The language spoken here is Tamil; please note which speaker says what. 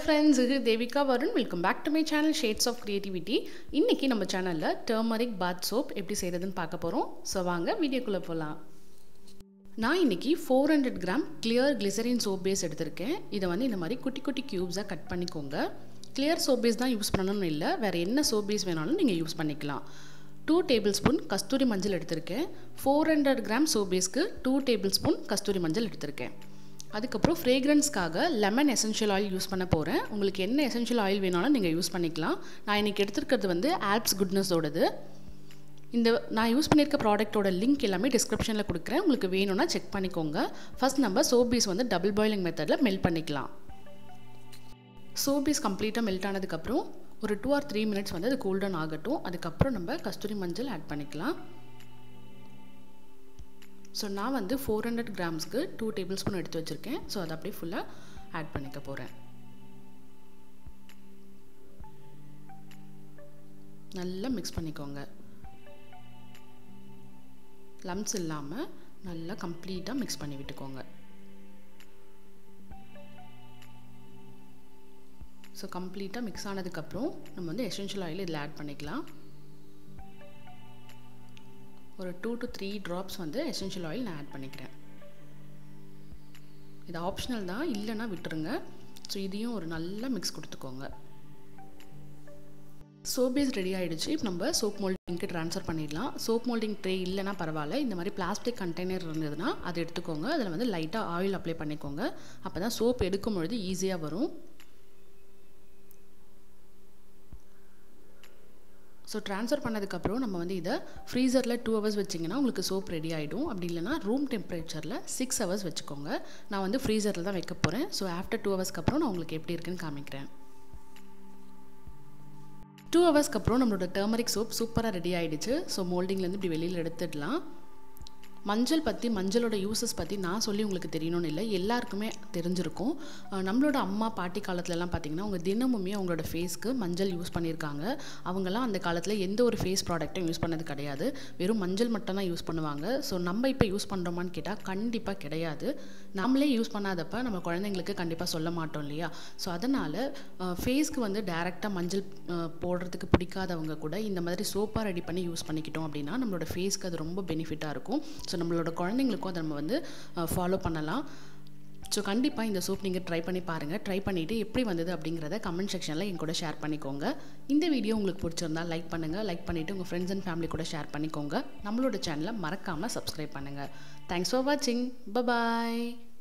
Speaker 1: ஃப்ரெண்ட்ஸ் இது Devika Varun welcome back to my channel shades of creativity இன்றைக்கி நம்ம சேனலில் டர்மரிக் பாத் சோப் எப்படி செய்கிறதுன்னு பார்க்க போகிறோம் ஸோ வாங்க வீடியோக்குள்ளே போகலாம் நான் இன்றைக்கி four hundred gram clear glycerin soap base எடுத்திருக்கேன் இதை வந்து இந்த மாதிரி குட்டி குட்டி க்யூப்ஸாக கட் பண்ணிக்கோங்க கிளியர் சோப் பேஸ் தான் யூஸ் பண்ணணும்னு இல்லை வேறு என்ன சோப் பேஸ் வேணாலும் நீங்கள் யூஸ் பண்ணிக்கலாம் டூ டேபிள் ஸ்பூன் கஸ்தூரி மஞ்சள் எடுத்திருக்கேன் ஃபோர் ஹண்ட்ரட் கிராம் சோப் பேஸ்க்கு டூ டேபிள் ஸ்பூன் கஸ்தூரி மஞ்சள் எடுத்திருக்கேன் அதுக்கப்புறம் ஃப்ரேக்ரன்ஸ்க்காக லெமன் எசென்ஷியல் ஆயில் யூஸ் பண்ண போகிறேன் உங்களுக்கு என்ன எசென்ஷியல் ஆயில் வேணாலும் நீங்கள் யூஸ் பண்ணிக்கலாம் நான் இன்றைக்கி எடுத்துருக்கிறது வந்து ஆல்ப்ஸ் குட்னஸோடது இந்த நான் யூஸ் பண்ணியிருக்க ப்ராடக்ட்டோட லிங்க் எல்லாமே டிஸ்கிரிப்ஷனில் கொடுக்குறேன் உங்களுக்கு வேணும்னா செக் பண்ணிக்கோங்க ஃபஸ்ட் நம்ம சோப் பீஸ் வந்து டபுள் பாயிலிங் மெத்தடில் மெல்ட் பண்ணிக்கலாம் சோப் பீஸ் கம்ப்ளீட்டாக மெல்ட் ஆனதுக்கப்புறம் ஒரு டூ ஆர் த்ரீ மினிட்ஸ் வந்து அது கூல்டவுன் ஆகட்டும் அதுக்கப்புறம் நம்ம கஸ்தூரி மஞ்சள் ஆட் பண்ணிக்கலாம் ஸோ நான் வந்து ஃபோர் ஹண்ட்ரட் கிராம்ஸ்க்கு டூ டேபிள் ஸ்பூன் எடுத்து வச்சுருக்கேன் ஸோ அதை அப்படியே ஃபுல்லாக ஆட் பண்ணிக்க போகிறேன் நல்லா மிக்ஸ் பண்ணிக்கோங்க லம்ஸ் இல்லாமல் நல்லா கம்ப்ளீட்டாக மிக்ஸ் பண்ணி விட்டுக்கோங்க ஸோ கம்ப்ளீட்டாக மிக்ஸ் ஆனதுக்கப்புறம் நம்ம வந்து எசென்ஷியல் ஆயில் இதில் ஆட் பண்ணிக்கலாம் ஒரு டூ டு த்ரீ ட்ராப்ஸ் வந்து எசென்ஷியல் ஆயில் நான் ஆட் பண்ணிக்கிறேன் இது ஆப்ஷனல் தான் இல்லைன்னா விட்டுருங்க ஸோ இதையும் ஒரு நல்ல மிக்ஸ் கொடுத்துக்கோங்க சோப் பேஸ் ரெடி ஆகிடுச்சு இப்போ நம்ம சோப் மோல்டிங்க்கு ட்ரான்ஸ்ஃபர் பண்ணிடலாம் சோப் மோல்டிங் ட்ரே இல்லைனா பரவாயில்ல இந்த மாதிரி பிளாஸ்டிக் கண்டெய்னர் இருந்ததுன்னா அதை எடுத்துக்கோங்க அதில் வந்து லைட்டாக ஆயில் அப்ளை பண்ணிக்கோங்க அப்போ தான் சோப் எடுக்கும் பொழுது ஈஸியாக வரும் ஸோ ட்ரான்ஸ்ஃபர் பண்ணதுக்கப்புறம் நம்ம வந்து இதை ஃப்ரீசரில் டூ ஹவர்ஸ் வச்சிங்கன்னா உங்களுக்கு சோப் ரெடி ஆகிடும் அப்படி இல்லைனா ரூம் டெம்பரேச்சரில் சிக்ஸ் ஹவர்ஸ் வச்சுக்கோங்க நான் வந்து ஃப்ரீசரில் தான் வைக்க போகிறேன் ஸோ ஆஃப்டர் டூ ஹவர்ஸ்க்கு அப்புறம் நான் உங்களுக்கு எப்படி இருக்குன்னு காமிக்கிறேன் டூ ஹவர்ஸ்க்கு அப்புறம் நம்மளோட டர்மரிக் சோப் சூப்பராக ரெடி ஆகிடுச்சு ஸோ மோல்டிங்லேருந்து இப்படி வெளியில் எடுத்துடலாம் மஞ்சள் பற்றி மஞ்சளோட யூசஸ் பற்றி நான் சொல்லி உங்களுக்கு தெரியணும்னு இல்லை எல்லாருக்குமே தெரிஞ்சிருக்கும் நம்மளோட அம்மா பாட்டி காலத்துலலாம் பார்த்திங்கன்னா அவங்க தினமுமே அவங்களோட ஃபேஸ்க்கு மஞ்சள் யூஸ் பண்ணியிருக்காங்க அவங்கெல்லாம் அந்த காலத்தில் எந்த ஒரு ஃபேஸ் ப்ராடக்ட்டும் யூஸ் பண்ணது கிடையாது வெறும் மஞ்சள் மட்டும் தான் யூஸ் பண்ணுவாங்க ஸோ நம்ம இப்போ யூஸ் பண்ணுறோமான்னு கேட்டால் கண்டிப்பாக கிடையாது நம்மளே யூஸ் பண்ணாதப்ப நம்ம குழந்தைங்களுக்கு கண்டிப்பாக சொல்ல மாட்டோம் இல்லையா ஸோ அதனால் ஃபேஸ்க்கு வந்து டேரெக்டாக மஞ்சள் போடுறதுக்கு பிடிக்காதவங்க கூட இந்த மாதிரி சோப்பாக ரெடி பண்ணி யூஸ் பண்ணிக்கிட்டோம் அப்படின்னா நம்மளோட ஃபேஸ்க்கு அது ரொம்ப பெனிஃபிட்டாக இருக்கும் ஸோ நம்மளோட குழந்தைங்களுக்கும் அதை நம்ம வந்து ஃபாலோ பண்ணலாம் ஸோ கண்டிப்பாக இந்த சோப் நீங்கள் ட்ரை பண்ணி பாருங்கள் ட்ரை பண்ணிவிட்டு எப்படி வந்தது அப்படிங்கிறத கமெண்ட் செக்ஷனில் என் கூட ஷேர் பண்ணிக்கோங்க இந்த வீடியோ உங்களுக்கு பிடிச்சிருந்தா லைக் பண்ணுங்கள் லைக் பண்ணிவிட்டு உங்கள் ஃப்ரெண்ட்ஸ் அண்ட் ஃபேமிலி கூட ஷேர் பண்ணிக்கோங்க நம்மளோட சேனலை மறக்காமல் சப்ஸ்கிரைப் பண்ணுங்கள் தேங்க்ஸ் ஃபார் வாட்சிங் பபாய்